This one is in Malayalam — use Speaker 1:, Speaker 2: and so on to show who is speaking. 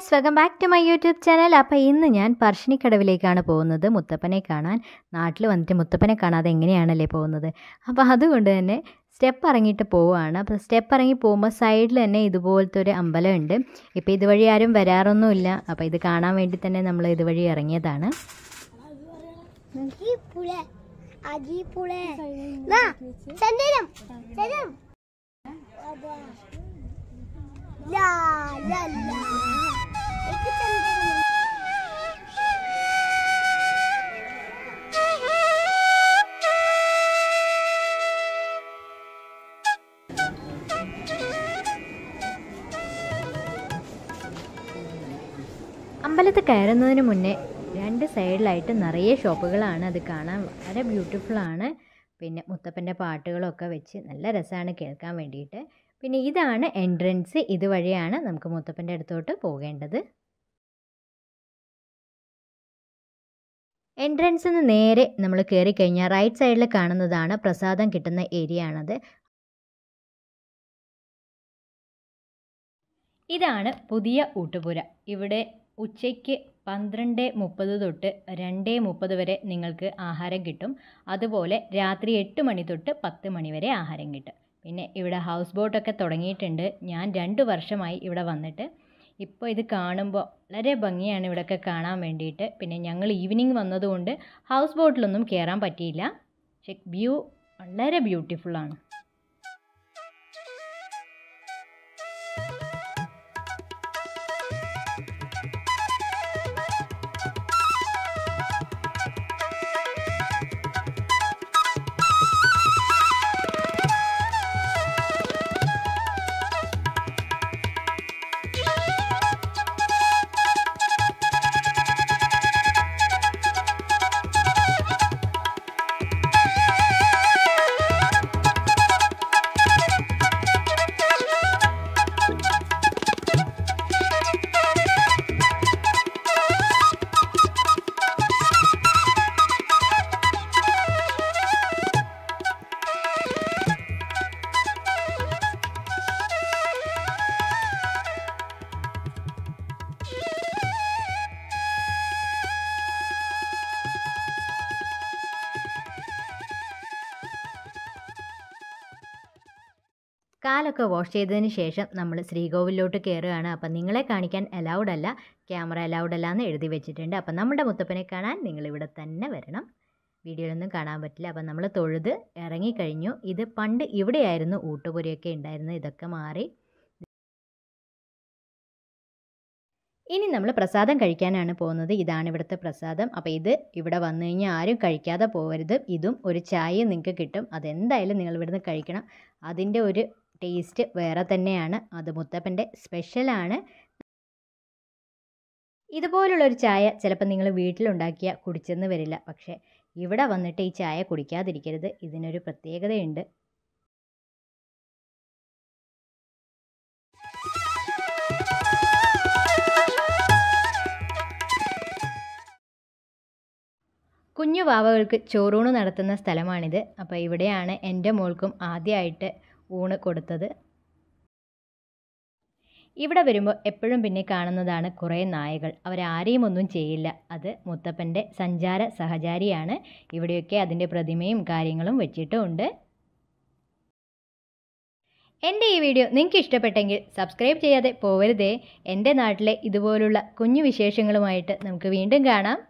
Speaker 1: friends welcome back to my YouTube channel അപ്പോൾ ഇന്ന് ഞാൻ പറശ്ശിനിക്കടവിലേക്കാണ് പോകുന്നത് മുത്തപ്പനെ കാണാൻ നാട്ടിൽ വന്നിട്ട് മുത്തപ്പനെ കാണാതെ എങ്ങനെയാണല്ലേ പോകുന്നത് അപ്പോൾ അതുകൊണ്ട് തന്നെ സ്റ്റെപ്പ് ഇറങ്ങിയിട്ട് പോവുകയാണ് അപ്പോൾ സ്റ്റെപ്പ് ഇറങ്ങി പോകുമ്പോൾ സൈഡിൽ തന്നെ ഇതുപോലത്തെ ഒരു അമ്പലമുണ്ട് ഇപ്പോൾ ഇതുവഴി ആരും വരാറൊന്നുമില്ല അപ്പോൾ ഇത് കാണാൻ വേണ്ടി തന്നെ നമ്മൾ ഇതുവഴി ഇറങ്ങിയതാണ്
Speaker 2: അജിപ്പുള അജിപ്പുള നാ ചന്ദനം ചന്ദനം ലാ ലാ ലാ എനിക്ക് ചന്ദനം
Speaker 1: അമ്പലത്തിൽ കയറുന്നതിന് മുന്നേ രണ്ട് സൈഡിലായിട്ട് നിറയെ ഷോപ്പുകളാണ് അത് കാണാൻ വളരെ ബ്യൂട്ടിഫുള്ളാണ് പിന്നെ മുത്തപ്പൻ്റെ പാട്ടുകളൊക്കെ വെച്ച് നല്ല രസമാണ് കേൾക്കാൻ വേണ്ടിയിട്ട് പിന്നെ ഇതാണ് എൻട്രൻസ് ഇതുവഴിയാണ് നമുക്ക് മുത്തപ്പൻ്റെ അടുത്തോട്ട് പോകേണ്ടത് എൻട്രൻസിൽ നിന്ന് നേരെ നമ്മൾ കയറി കഴിഞ്ഞാൽ റൈറ്റ് സൈഡിൽ കാണുന്നതാണ് പ്രസാദം കിട്ടുന്ന ഏരിയ ആണത് ഇതാണ് പുതിയ ഊട്ടുപുര ഇവിടെ ഉച്ചയ്ക്ക് പന്ത്രണ്ട് മുപ്പത് തൊട്ട് രണ്ട് മുപ്പത് വരെ നിങ്ങൾക്ക് ആഹാരം കിട്ടും അതുപോലെ രാത്രി എട്ട് മണി തൊട്ട് പത്ത് മണി വരെ ആഹാരം കിട്ടും പിന്നെ ഇവിടെ ഹൗസ് ബോട്ടൊക്കെ തുടങ്ങിയിട്ടുണ്ട് ഞാൻ രണ്ട് വർഷമായി ഇവിടെ വന്നിട്ട് ഇപ്പോൾ ഇത് കാണുമ്പോൾ വളരെ ഭംഗിയാണ് ഇവിടെയൊക്കെ കാണാൻ വേണ്ടിയിട്ട് പിന്നെ ഞങ്ങൾ ഈവനിങ് വന്നതുകൊണ്ട് ഹൗസ് ബോട്ടിലൊന്നും കയറാൻ പറ്റിയില്ല പക്ഷെ വ്യൂ വളരെ ബ്യൂട്ടിഫുള്ളാണ് കാലൊക്കെ വാഷ് ചെയ്തതിന് ശേഷം നമ്മൾ ശ്രീകോവിലോട്ട് കയറുകയാണ് അപ്പം നിങ്ങളെ കാണിക്കാൻ അലൗഡ് അല്ല ക്യാമറ അലൗഡ് അല്ല എന്ന് എഴുതി വെച്ചിട്ടുണ്ട് അപ്പം നമ്മുടെ മുത്തപ്പനെ കാണാൻ നിങ്ങളിവിടെ തന്നെ വരണം വീഡിയോയിലൊന്നും കാണാൻ പറ്റില്ല അപ്പം നമ്മൾ തൊഴുത് ഇറങ്ങിക്കഴിഞ്ഞു ഇത് പണ്ട് ഇവിടെയായിരുന്നു ഊട്ടുപുരയൊക്കെ ഉണ്ടായിരുന്നത് ഇതൊക്കെ മാറി ഇനി നമ്മൾ പ്രസാദം കഴിക്കാനാണ് പോകുന്നത് ഇതാണ് ഇവിടുത്തെ പ്രസാദം അപ്പോൾ ഇത് ഇവിടെ വന്നു കഴിഞ്ഞാൽ ആരും കഴിക്കാതെ പോകരുത് ഇതും ഒരു ചായയും നിങ്ങൾക്ക് കിട്ടും അതെന്തായാലും നിങ്ങൾ ഇവിടുന്ന് കഴിക്കണം അതിൻ്റെ ഒരു ടേസ്റ്റ് വേറെ തന്നെയാണ് അത് മുത്തപ്പൻ്റെ സ്പെഷ്യലാണ് ഇതുപോലുള്ളൊരു ചായ ചിലപ്പോൾ നിങ്ങൾ വീട്ടിലുണ്ടാക്കിയാൽ കുടിച്ചെന്ന് വരില്ല പക്ഷേ ഇവിടെ വന്നിട്ട് ഈ ചായ കുടിക്കാതിരിക്കരുത് ഇതിനൊരു പ്രത്യേകതയുണ്ട് കുഞ്ഞു വാവകൾക്ക് ചോറൂണ് നടത്തുന്ന സ്ഥലമാണിത് അപ്പോൾ ഇവിടെയാണ് എൻ്റെ മോൾക്കും ആദ്യമായിട്ട് ഊണ് കൊടുത്തത് ഇവിടെ വരുമ്പോൾ എപ്പോഴും പിന്നെ കാണുന്നതാണ് കുറേ നായകൾ അവരാരെയും ഒന്നും ചെയ്യില്ല അത് മുത്തപ്പൻ്റെ സഞ്ചാര സഹചാരിയാണ് ഇവിടെയൊക്കെ അതിൻ്റെ പ്രതിമയും കാര്യങ്ങളും വെച്ചിട്ടുമുണ്ട് എൻ്റെ ഈ വീഡിയോ നിങ്ങൾക്ക് ഇഷ്ടപ്പെട്ടെങ്കിൽ സബ്സ്ക്രൈബ് ചെയ്യാതെ പോവരുതേ എൻ്റെ നാട്ടിലെ ഇതുപോലുള്ള കുഞ്ഞു വിശേഷങ്ങളുമായിട്ട് നമുക്ക് വീണ്ടും കാണാം